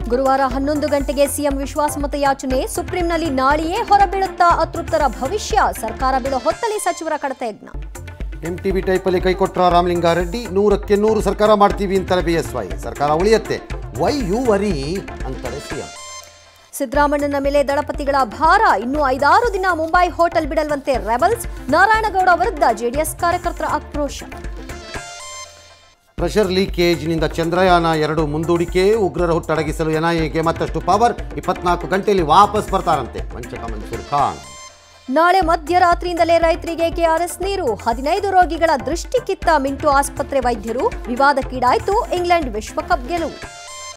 ಗುರುವಾರ ಹನ್ನೊಂದು ಗಂಟೆಗೆ ಸಿಎಂ ವಿಶ್ವಾಸಮತ ಯಾಚನೆ ಸುಪ್ರೀಂನಲ್ಲಿ ನಾಳೆಯೇ ಹೊರಬೀಳುತ್ತಾ ಅತೃಪ್ತರ ಭವಿಷ್ಯ ಸರ್ಕಾರ ಬೀಳೋ ಹೊತ್ತಲ್ಲಿ ಸಚಿವರ ಕಡತ ಯಜ್ಞ ಎಂಟಿಬಿ ಟೈಪಲ್ಲಿ ಕೈ ಕೊಟ್ರ ರಾಮಲಿಂಗಾರೆಡ್ಡಿ ನೂರಕ್ಕೆ ನೂರು ಸರ್ಕಾರ ಮಾಡ್ತೀವಿ ಅಂತಾರೆ ಬಿ ಎಸ್ ವೈ ಸರ್ಕಾರ ಉಳಿಯತ್ತೆ ವೈ ಯು ವರಿ ಅಂತಾರೆ ಸಿಎಂ ಸಿದ್ದರಾಮಣ್ಣನ ಮೇಲೆ ದಳಪತಿಗಳ ಭಾರ ಇನ್ನು ಐದಾರು ದಿನ ಮುಂಬೈ ಹೋಟೆಲ್ ಬಿಡಲ್ವಂತೆ ರೆಬಲ್ಸ್ ನಾರಾಯಣಗೌಡ ವಿರುದ್ಧ ಜೆಡಿಎಸ್ ಕಾರ್ಯಕರ್ತರ ಆಕ್ರೋಶ ಪ್ರೆಷರ್ ಲೀಕೇಜ್ನಿಂದ ಚಂದ್ರಯಾನ ಎರಡು ಮುಂದೂಡಿಕೆ ಉಗ್ರರ ಹುಟ್ಟಡಗಿಸಲು ಎನ್ಐಎಗೆ ಮತ್ತಷ್ಟು ಪವರ್ ಇಪ್ಪತ್ನಾಲ್ಕು ಗಂಟೆಯಲ್ಲಿ ವಾಪಸ್ ಬರ್ತಾರಂತೆ ವಂಚಕ ಮನ್ಸೂರ್ ಖಾನ್ ನಾಳೆ ಮಧ್ಯರಾತ್ರಿಯಿಂದಲೇ ರೈತರಿಗೆ ಕೆಆರ್ಎಸ್ ನೀರು ಹದಿನೈದು ರೋಗಿಗಳ ದೃಷ್ಟಿ ಕಿತ್ತ ಮಿಂಟು ಆಸ್ಪತ್ರೆ ವೈದ್ಯರು ವಿವಾದಕ್ಕೀಡಾಯಿತು ಇಂಗ್ಲೆಂಡ್ ವಿಶ್ವಕಪ್ ಗೆಲುವು